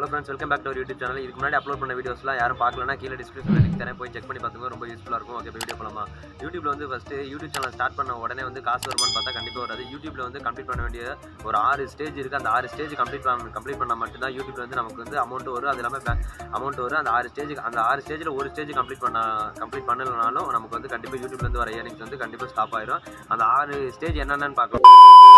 hello friends welcome back to ஒரு YouTube channel இதுக்கு முன்னாடி அப்லோட் பண்ண வீடியோஸ்லாம் யாரும் பார்க்கலனா கீழே டிஸ்கிரிப்ஷனில் லிங்க் தரேன் போய் செக் பண்ணி பார்த்துங்க ரொம்ப யூஸ்ஃபுல்லாக இருக்கும் ஓகே இப்போ வீடியோ போலாமா யூடியூப்ல வந்து ஃபஸ்ட்டு யூடியூப் சேனல் ஸ்டார்ட் பண்ண உடனே வந்து காசு வருமானு பார்த்தா கண்டிப்பாக வராது யூடியூப்ல வந்து கம்ப்ளீட் பண்ண வேண்டிய ஒரு ஆறு ஸ்டேஜ் இருக்குது அந்த ஆறு ஸ்டேஜ் கம்ப்ளீட் பண்ண கம்ப்ளீட் பண்ணால் மட்டும்தான் யூடியூப்ல வந்து நமக்கு வந்து அமௌண்ட் வரும் அது இல்லாமல் அமௌண்ட் வரும் அந்த ஆறு ஸ்டேஜ் அந்த ஆறு ஸ்டேஜில் ஒரு ஸ்டேஜ் கம்ப்ளீட் பண்ண கம்ப்ளீட் பண்ணலனாலும் நமக்கு வந்து கண்டிப்பாக யூடியூப்ல இருந்து வர ஏர்னிங்ஸ் வந்து கண்டிப்பாக ஸ்டாப் ஆயிரும் அந்த ஆறு ஸ்டேஜ் என்னென்னு பார்க்கலாம்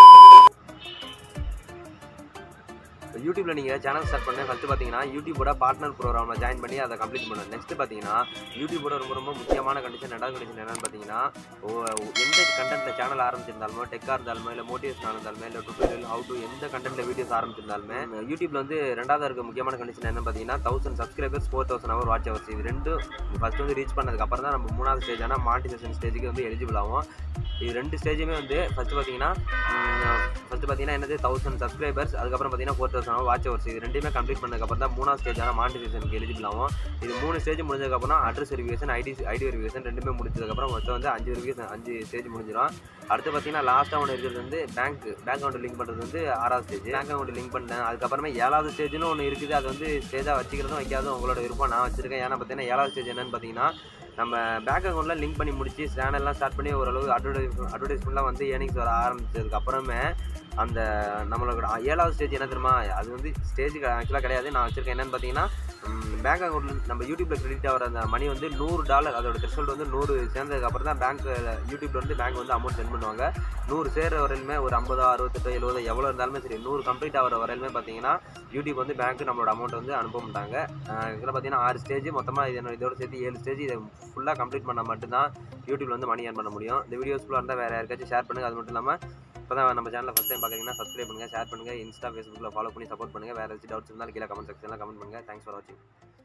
யூடியூப்ல நீங்கள் சேனல் ஸ்டார்ட் பண்ண ஃபஸ்ட்டு பார்த்தீங்கன்னா யூடியூபோட பார்ட்னர் ப்ரோக்ராமில் ஜாயின் பண்ணி அதை கம்ப்ளீட் பண்ணணும் நெக்ஸ்ட் பார்த்தீங்கன்னா யூடியூபோட ரொம்ப ரொம்ப முக்கியமான கண்டிஷன் ரெண்டாவது கண்டிஷன் என்னன்னு பார்த்தீங்கன்னா ஓ- எந்த கண்டென்ட்ல சேனல் ஆரம்பிச்சிருந்தாலுமோ டெக்காக இருந்தாலுமே இல்லை மோட்டிவேஷனாக இருந்தாலுமே இல்லை டுட்டோரியல் ஹவு டு எந்த கண்டென்ட்ல வீடியோஸ் ஆரம்பிச்சிருந்தாலுமே யூடியூப்ல வந்து ரெண்டாவது இருக்க முக்கியமான கண்டிஷன் என்ன பார்த்தீங்கன்னா thousand subscribers four thousand hour watch hours இது ரெண்டும் ஃபஸ்ட்டு வந்து ரீச் பண்ணதுக்கு அப்புறம் தான் நம்ம மூணாவது ஸ்டேஜான மானிட்டைசேஷன் ஸ்டேஜுக்கு வந்து எலிஜிபிள் ஆகும் இது ரெண்டு ஸ்டேஜுமே வந்து ஃபஸ்ட்டு பார்த்தீங்கன்னா ஃபஸ்ட்டு பார்த்தீங்கன்னா என்னது தௌசண்ட் சப்ஸ்கிரைபர்ஸ் அதுக்கப்புறம் பார்த்தீங்கன்னா ஃபோர் தௌசண்ட் வாட்ச் ஹவர்ஸ் இது ரெண்டுமே கம்ப்ளீட் பண்ணதுக்கப்புறம் தான் மூணாவது ஸ்டேஜான மானிட்டைசேஷனுக்கு எலிஜிபிள் ஆகும் இது மூணு ஸ்டேஜ் முடிஞ்சதுக்கப்புறம் address verification ID ID verification ரெண்டுமே முடிச்சதுக்கப்புறம் மொத்தம் வந்து அஞ்சு வெரிஃபிகேஷன் அஞ்சு ஸ்டேஜ் முடிஞ்சிடும் அடுத்து பார்த்தீங்கன்னா லாஸ்ட்டாக ஒன்று இருக்கிறது வந்து பேங்க் பேங்க் அக்கௌண்ட் லிங்க் பண்ணுறது வந்து ஆறாவது ஸ்டேஜ் பேங்க் அக்கௌண்ட் லிங்க் பண்ணேன் அதுக்கப்புறமே ஏழாவது ஸ்டேஜ்னு ஒன்று இருக்குது அது வந்து ஸ்டேஜாக வச்சுக்கிறதும் வைக்காதும் உங்களோட விருப்பம் நான் வச்சிருக்கேன் ஏன்னா பார்த்தீங்கன்னா ஏழாவது ஸ்டேஜ் என்னன்னு பார்த்தீங்கன்னா நம்ம பேங்க் அக்கௌண்ட்டில் லிங்க் பண்ணி முடிச்சு சேனல்லாம் ஸ்டார்ட் பண்ணி ஓரளவு அட்வர்டைஸ் அட்வர்டைஸ்மெண்ட்லாம் வந்து ஏர்னிங்ஸ் வர ஆரம்பிச்சதுக்கு அப்புறமே அந்த நம்மளோட ஏழாவது ஸ்டேஜ் என்ன தெரியுமா அது வந்து ஸ்டேஜுக்கு ஆக்சுவலாக கிடையாது நான் வச்சிருக்கேன் என்னன்னு பார்த்தீங்கன்னா பேங்க் அக்கௌண்ட்டில் நம்ம யூடியூப்பில் கிரெடிட் ஆகிற அந்த மணி வந்து நூறு டாலர் அதோட ரிசல்ட் வந்து நூறு சேர்ந்ததுக்கு அப்புறம் தான் பேங்க் யூடியூப்ல வந்து பேங்க் வந்து அமௌண்ட் சென்ட் பண்ணுவாங்க நூறு சேர்ற வரையிலுமே ஒரு ஐம்பதோ அறுபத்தெட்டு எழுபதோ எவ்வளோ இருந்தாலுமே சரி நூறு கம்ப்ளீட் ஆகிற வரையிலுமே பார்த்தீங்கன்னா யூடியூப் வந்து பேங்க் நம்மளோட அமௌண்ட் வந்து அனுப்ப மாட்டாங்க இதில் பார்த்தீங்கன்னா ஆறு ஸ்டேஜ் மொத்தமாக இது இதோட சேர்த்து ஏழு ஸ்டேஜ் இதை ஃபுல்லாக கம்ப்ளீட் பண்ணால் மட்டும்தான் யூடியூப்ல வந்து மணி ஏர்ன் பண்ண முடியும் இந்த வீடியோஸ் ஃபுல்லாக இருந்தால் வேறு யாருக்காச்சும் ஷேர் பண்ணுங்கள் அது மட்டும் இல்லாமல் இப்போ தான் நம்ம சேனலில் ஃபஸ்ட் டைம் பார்க்குறீங்கன்னா சப்ஸ்கிரைப் பண்ணுங்கள் ஷேர் பண்ணுங்கள் இன்ஸ்டா ஃபேஸ்புக்கில் ஃபாலோ பண்ணி சப்போர்ட் பண்ணுங்கள் வேறு ஏதாச்சும் டவுட்ஸ் இருந்தாலும் கீழே கமெண்ட் செக்ஷனில் கமெண்ட் பண்ணுங்கள் தேங்க்ஸ் ஃபார் வாட்சிங்